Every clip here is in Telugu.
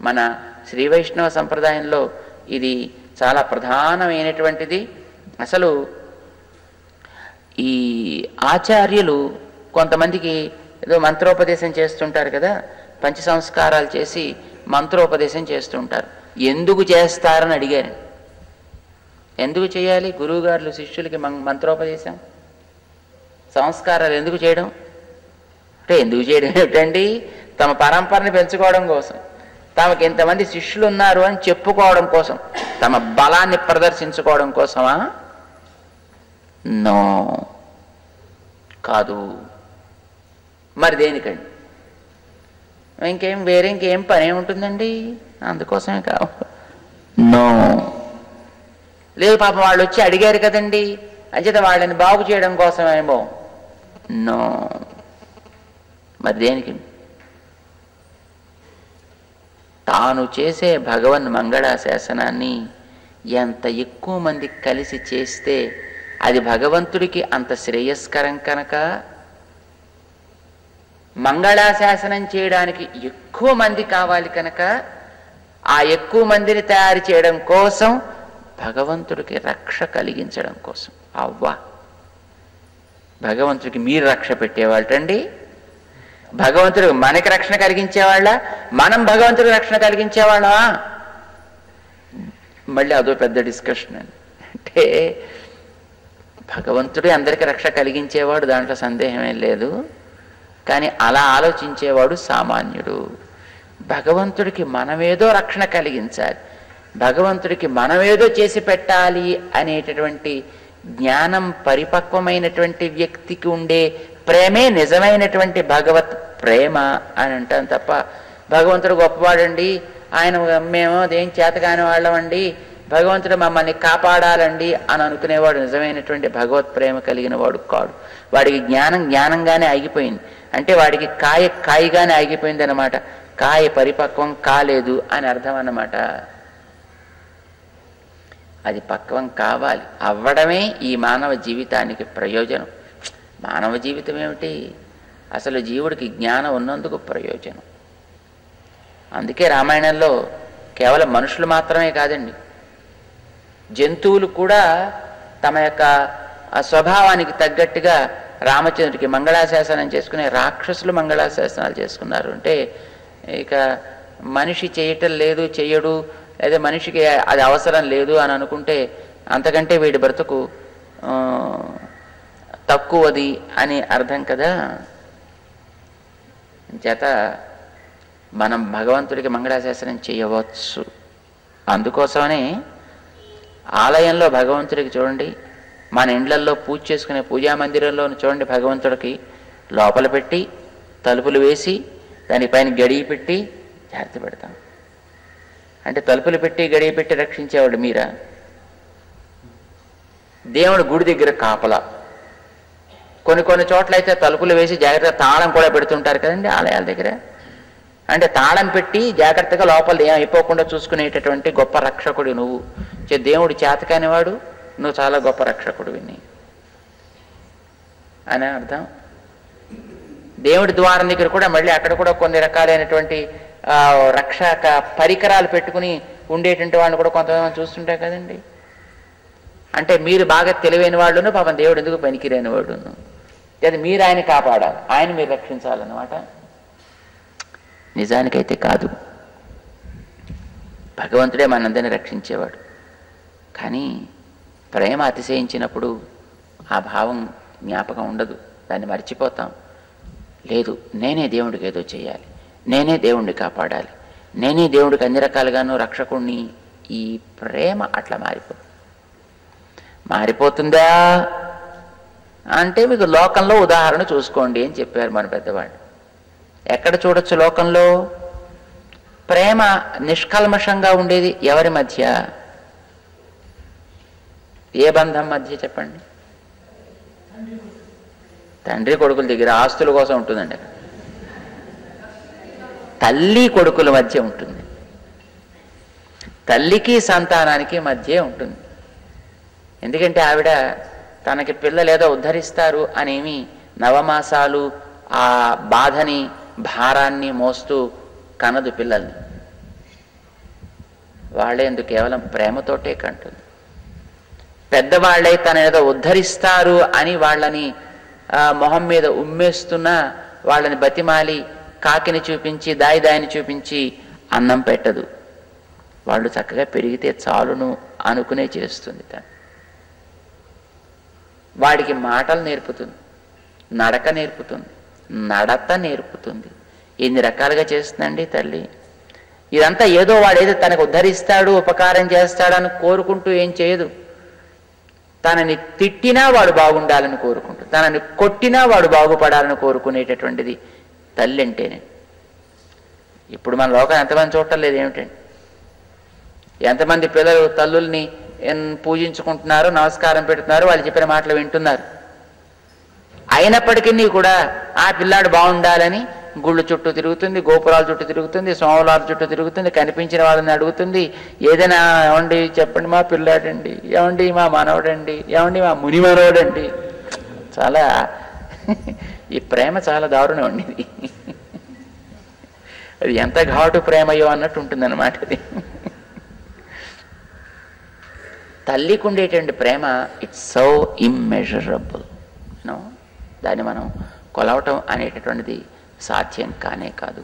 మన శ్రీ వైష్ణవ సంప్రదాయంలో ఇది చాలా ప్రధానమైనటువంటిది అసలు ఈ ఆచార్యులు కొంతమందికి ఏదో మంత్రోపదేశం చేస్తుంటారు కదా పంచ సంస్కారాలు చేసి మంత్రోపదేశం చేస్తుంటారు ఎందుకు చేస్తారని అడిగారు ఎందుకు చేయాలి గురువుగారులు శిష్యులకి మం- మంత్రోపదేశం సంస్కారాలు ఎందుకు చేయడం అంటే ఎందుకు చేయడం ఏమిటండి తమ పరంపరని పెంచుకోవడం కోసం తమకి ఇంతమంది శిష్యులు ఉన్నారు అని చెప్పుకోవడం కోసం తమ బలాన్ని ప్రదర్శించుకోవడం కోసమా నో కాదు మరి దేనికండి ఇంకేం వేరే ఇంకేం పని ఏముంటుందండి అందుకోసమే కావు నో లేదు పాపం వాళ్ళు వచ్చి అడిగారు కదండి అంచేత వాళ్ళని బాగు చేయడం కోసమేమో నో మరి దేనికి తాను చేసే భగవన్ మంగళాశాసనాన్ని ఎంత ఎక్కువ మంది కలిసి చేస్తే అది భగవంతుడికి అంత శ్రేయస్కరం కనుక మంగళాశాసనం చేయడానికి ఎక్కువ మంది కావాలి కనుక ఆ ఎక్కువ మందిని తయారు చేయడం కోసం భగవంతుడికి రక్ష కలిగించడం కోసం అవ్వా భగవంతుడికి మీరు రక్ష పెట్టేవాళ్ళండి భగవంతుడు మనకి రక్షణ కలిగించేవాళ్ళ మనం భగవంతుడికి రక్షణ కలిగించేవాళ్ళా మళ్ళీ అదో పెద్ద డిస్కషన్ అండి అంటే భగవంతుడే అందరికీ రక్ష కలిగించేవాడు దాంట్లో సందేహమేం లేదు కానీ అలా ఆలోచించేవాడు సామాన్యుడు భగవంతుడికి మనమేదో రక్షణ కలిగించాలి భగవంతుడికి మనమేదో చేసి పెట్టాలి అనేటటువంటి జ్ఞానం పరిపక్వమైనటువంటి వ్యక్తికి ఉండే ప్రేమే నిజమైనటువంటి భగవత్ ప్రేమ అని అంటాం తప్ప భగవంతుడు గొప్పవాడండి ఆయన మేము అదేం చేతకాని వాళ్ళమండి భగవంతుడు మమ్మల్ని కాపాడాలండి అని అనుకునేవాడు నిజమైనటువంటి భగవత్ ప్రేమ కలిగిన వాడు కాడు వాడికి జ్ఞానం జ్ఞానంగానే ఆగిపోయింది అంటే వాడికి కాయ కాయగానే ఆగిపోయింది అనమాట కాయ పరిపక్వం కాలేదు అని అర్థం అన్నమాట అది పక్వం కావాలి అవ్వడమే ఈ మానవ జీవితానికి ప్రయోజనం మానవ జీవితం ఏమిటి అసలు జీవుడికి జ్ఞానం ఉన్నందుకు ప్రయోజనం అందుకే రామాయణంలో కేవలం మనుషులు మాత్రమే కాదండి జంతువులు కూడా తమ యొక్క ఆ స్వభావానికి తగ్గట్టుగా రామచంద్రుడికి మంగళాశాసనం చేసుకునే రాక్షసులు మంగళాశాసనాలు చేసుకున్నారు అంటే ఇక మనిషి చేయటం లేదు చెయ్యడు లేదా మనిషికి అది అవసరం లేదు అని అనుకుంటే అంతకంటే వీడి బ్రతుకు ఆ, తక్కువది అని అర్థం కదా చేత మనం భగవంతుడికి మంగళాశాసనం చేయవచ్చు అందుకోసమనే ఆలయంలో భగవంతుడికి చూడండి మన ఇండ్లల్లో పూజ చేసుకునే పూజా మందిరంలో చూడండి భగవంతుడికి లోపల పెట్టి తలుపులు వేసి దానిపైన గడియ పెట్టి జాగ్రత్త పెడతాం అంటే తలుపులు పెట్టి గడియ పెట్టి రక్షించేవాడు మీరా దేవుడు గుడి దగ్గర కాపలా కొన్ని కొన్ని చోట్ల అయితే తలుపులు వేసి జాగ్రత్తగా తాళం కూడా పెడుతుంటారు కదండి ఆలయాల దగ్గర అంటే తాళం పెట్టి జాగ్రత్తగా లోపల ఏం అయిపోకుండా చూసుకునేటటువంటి గొప్ప రక్షకుడు నువ్వు చే దేవుడు చేతకానివాడు నువ్వు చాలా గొప్ప రక్షకుడు విని అని అర్థం దేవుడి ద్వారం దగ్గర కూడా మళ్ళీ అక్కడ కూడా కొన్ని రకాలైనటువంటి ఆ, రక్షక పరికరాలు పెట్టుకుని ఉండేటువంటి వాళ్ళని కూడా కొంతమంది చూస్తుంటారు కదండి అంటే మీరు బాగా తెలివైన వాళ్ళును పాపం దేవుడు ఎందుకు పనికిరాని వాడును అది మీరు ఆయన కాపాడాలి ఆయన మీరు రక్షించాలన్నమాట నిజానికైతే కాదు భగవంతుడే మనందరిని రక్షించేవాడు కానీ ప్రేమ అతిశయించినప్పుడు ఆ భావం జ్ఞాపకం ఉండదు దాన్ని మర్చిపోతాం లేదు నేనే దేవుడికి ఏదో చేయాలి నేనే దేవుణ్ణి కాపాడాలి నేనే దేవుడికి అన్ని రకాలుగాను రక్షకుణ్ణి ఈ ప్రేమ అట్లా మారిపోతుంది మారిపోతుందా అంటే మీకు లోకంలో ఉదాహరణ చూసుకోండి అని చెప్పారు మన పెద్దవాళ్ళు ఎక్కడ చూడొచ్చు లోకంలో ప్రేమ నిష్కల్మషంగా ఉండేది ఎవరి మధ్య ఏ బంధం మధ్య చెప్పండి తండ్రి కొడుకుల దగ్గర ఆస్తుల కోసం ఉంటుందండి అక్కడ తల్లి కొడుకుల మధ్య ఉంటుంది తల్లికి సంతానానికి మధ్య ఉంటుంది ఎందుకంటే ఆవిడ తనకి పిల్లలు ఏదో ఉద్ధరిస్తారు అనేమి నవమాసాలు ఆ బాధని భారాన్ని మోస్తూ కనదు పిల్లల్ని వాళ్ళే ఎందుకు కేవలం ప్రేమతోటే కంటుంది పెద్దవాళ్ళై తన ఏదో ఉద్ధరిస్తారు అని వాళ్ళని ఆ, మొహం మీద ఉమ్మేస్తున్నా వాళ్ళని బతిమాలి కాకిని చూపించి దాయి దాయిని చూపించి అన్నం పెట్టదు వాళ్ళు చక్కగా పెరిగితే చాలును అనుకునే చేస్తుంది తను వాడికి మాటలు నేర్పుతుంది నడక నేర్పుతుంది నడత నేర్పుతుంది ఎన్ని రకాలుగా చేస్తుందండి తల్లి ఇదంతా ఏదో వాడేదో తనకు ఉద్ధరిస్తాడు ఉపకారం చేస్తాడని కోరుకుంటూ ఏం చేయదు తనని తిట్టినా వాడు బాగుండాలని కోరుకుంటుంది తనని కొట్టినా వాడు బాగుపడాలని కోరుకునేటటువంటిది తల్లి అంటేనే ఇప్పుడు మన లోకం ఎంతమంది చూడటం లేదు ఏమిటండి ఎంతమంది పిల్లలు తల్లుల్ని ఎన్- పూజించుకుంటున్నారు నమస్కారం పెడుతున్నారు వాళ్ళు చెప్పిన మాటలు వింటున్నారు అయినప్పటికీ కూడా ఆ పిల్లాడు బాగుండాలని గుళ్ళు చుట్టూ తిరుగుతుంది గోపురాల చుట్టూ తిరుగుతుంది సోమవారం చుట్టూ తిరుగుతుంది కనిపించిన వాళ్ళని అడుగుతుంది ఏదైనా ఏమండి చెప్పండి మా పిల్లాడండి ఏమండి మా మనవడండి ఏమండి మా ముని మనవడండి చాలా ఈ ప్రేమ చాలా దారుణం అండి ఇది అది ఎంత ఘాటు ప్రేమయో అన్నట్టు ఉంటుందన్నమాట అది తల్లికి ఉండేటువంటి ప్రేమ ఇట్స్ సో ఇమ్మెజరబుల్ నో దాన్ని మనం కొలవటం అనేటటువంటిది సాధ్యం కానే కాదు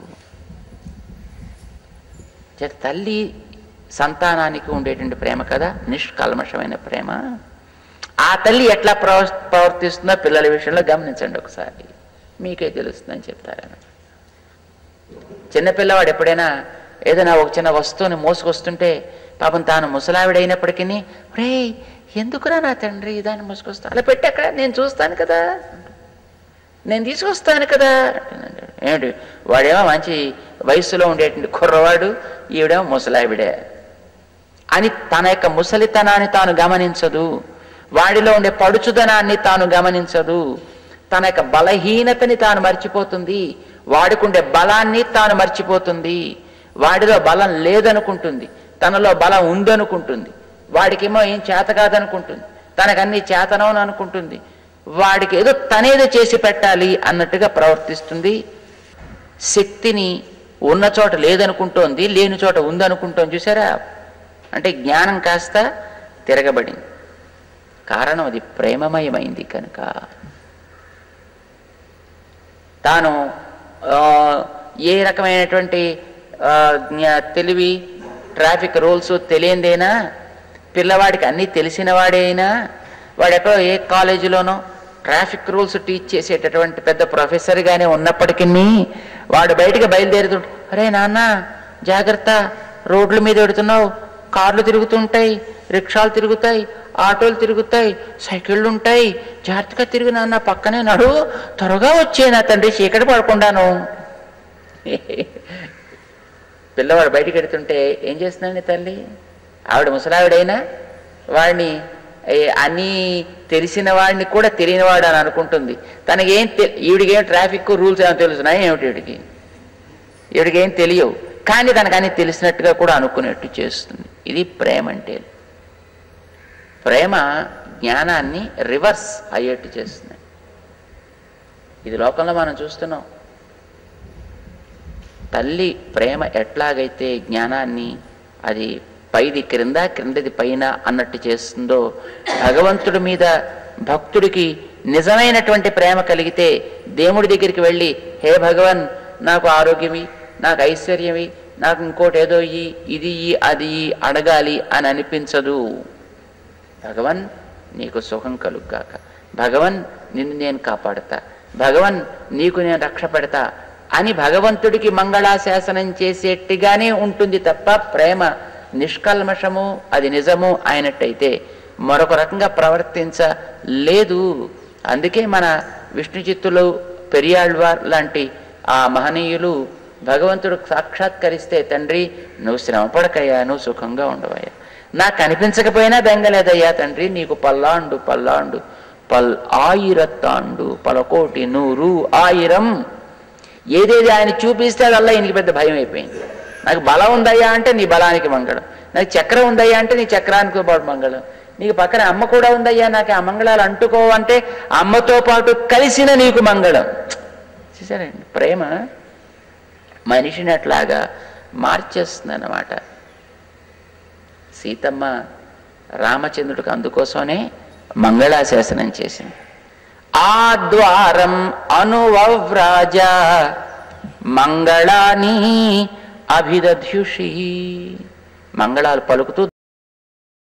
చేత తల్లి సంతానానికి ఉండేటువంటి ప్రేమ కదా నిష్కల్మషమైన ప్రేమ ఆ తల్లి ఎట్లా ప్రవ ప్రవర్తిస్తుందో పిల్లల విషయంలో గమనించండి ఒకసారి మీకే తెలుస్తుందని చెప్తారని చిన్నపిల్లవాడు ఎప్పుడైనా ఏదైనా ఒక చిన్న వస్తువుని మోసుకొస్తుంటే పాపం తాను ముసలావిడైనప్పటికీ రే ఎందుకురా నా తండ్రి దాన్ని మోసుకొస్తా అలా పెట్టి అక్కడ నేను చూస్తాను కదా నేను తీసుకొస్తాను కదా అంటున్నాడు. ఏమిటి వాడేమో మంచి వయస్సులో ఉండేటువంటి కుర్రవాడు ఈవిడేమో ముసలావిడే అని తన యొక్క ముసలితనాన్ని తాను గమనించదు వాడిలో ఉండే పడుచుదనాన్ని తాను గమనించదు తన యొక్క బలహీనతని తాను మర్చిపోతుంది వాడికుండే బలాన్ని తాను మర్చిపోతుంది వాడిలో బలం లేదనుకుంటుంది తనలో బలం ఉందనుకుంటుంది వాడికేమో ఏం చేత కాదనుకుంటుంది తనకన్నీ చేతనవును అనుకుంటుంది వాడికి ఏదో తనేదో చేసి పెట్టాలి అన్నట్టుగా ప్రవర్తిస్తుంది శక్తిని ఉన్న చోట లేదనుకుంటోంది లేని చోట ఉందనుకుంటోంది చూసారా అంటే జ్ఞానం కాస్త తిరగబడింది కారణం అది ప్రేమమయమైంది కనుక తాను ఆ, ఏ రకమైనటువంటి ఆ, జ్ఞా- తెలివి ట్రాఫిక్ రూల్స్ తెలియందేనా పిల్లవాడికి అన్నీ తెలిసిన వాడే అయినా వాడు ఎక్కడో ఏ కాలేజీలోనో ట్రాఫిక్ రూల్స్ టీచ్ చేసేటటువంటి పెద్ద ప్రొఫెసర్గానే ఉన్నప్పటికీ వాడు బయటికి బయలుదేరుతుంటే అరే నాన్న జాగ్రత్త రోడ్ల మీద పెడుతున్నావు కార్లు తిరుగుతుంటాయి రిక్షాలు తిరుగుతాయి ఆటోలు తిరుగుతాయి సైకిళ్ళు ఉంటాయి జాగ్రత్తగా తిరుగు నాన్న పక్కనే నడు త్వరగా వచ్చే నా తండ్రి చీకటి పడకుండాను పిల్లవాడు బయటికి వెడుతుంటే ఏం చేస్తుందండి తల్లి ఆవిడ ముసలావిడైనా వాడిని ఏ, అన్నీ తెలిసిన వాడిని కూడా తెలియనివాడు అని అనుకుంటుంది తనకేం తె ఈవిడికేం ట్రాఫిక్ రూల్స్ ఏమైనా తెలుస్తున్నాయి ఏమిటి ఈవిడికి ఈవిడికేం తెలియవు కానీ తనకు అన్ని తెలిసినట్టుగా కూడా అనుకునేట్టు చేస్తుంది ఇది ప్రేమ అంటే ప్రేమ జ్ఞానాన్ని రివర్స్ అయ్యేట్టు చేస్తుంది ఇది లోకంలో మనం చూస్తున్నాం తల్లి ప్రేమ ఎట్లాగైతే జ్ఞానాన్ని అది పైది క్రింద క్రిందది పైన అన్నట్టు చేస్తుందో భగవంతుడి మీద భక్తుడికి నిజమైనటువంటి ప్రేమ కలిగితే దేవుడి దగ్గరికి వెళ్ళి హే భగవన్ నాకు ఆరోగ్యమి నాకు ఐశ్వర్యమి నాకు ఇంకోటి ఏదో ఇయ్యి ఇది ఇయ్యి అది ఇయ్యి అడగాలి అని అనిపించదు భగవన్ నీకు సుఖం కలుగ్గాక భగవన్ నిన్ను నేను కాపాడతా భగవన్ నీకు నేను రక్ష పెడతా అని భగవంతుడికి మంగళాశాసనం చేసేట్టుగానే ఉంటుంది తప్ప ప్రేమ నిష్కల్మషము అది నిజము అయినట్టయితే మరొక రకంగా ప్రవర్తించలేదు అందుకే మన విష్ణు చిత్తులు పెరియాళ్వార్ లాంటి ఆ మహనీయులు భగవంతుడు సాక్షాత్కరిస్తే తండ్రి నువ్వు శ్రమపడకయ్యా నువ్వు సుఖంగా ఉండవయ్యా నాకు కనిపించకపోయినా బెంగలేదయ్యా తండ్రి నీకు పల్లాండు పల్లాండు పల్ ఆయిరత్తాండు పలకోటి నూరు ఆయిరం ఏదేది ఆయన చూపిస్తే అదల్లా ఈయనకి పెద్ద భయం అయిపోయింది నాకు బలం ఉందయ్యా అంటే నీ బలానికి మంగళం నాకు చక్రం ఉందయ్యా అంటే నీ చక్రానికి పాటు మంగళం నీకు పక్కన అమ్మ కూడా ఉందయ్యా నాకు ఆ మంగళాలు అంటుకోవంటే అమ్మతో పాటు కలిసిన నీకు మంగళం చూసారండి ప్రేమ మనిషిని అట్లాగా మార్చేస్తుంది అన్నమాట సీతమ్మ రామచంద్రుడికి అందుకోసమే మంగళాశాసనం చేసింది ఆ ద్వారం అనువవ్రాజ మంగళాని అభిదధ్యుషి మంగళాలు పలుకుతూ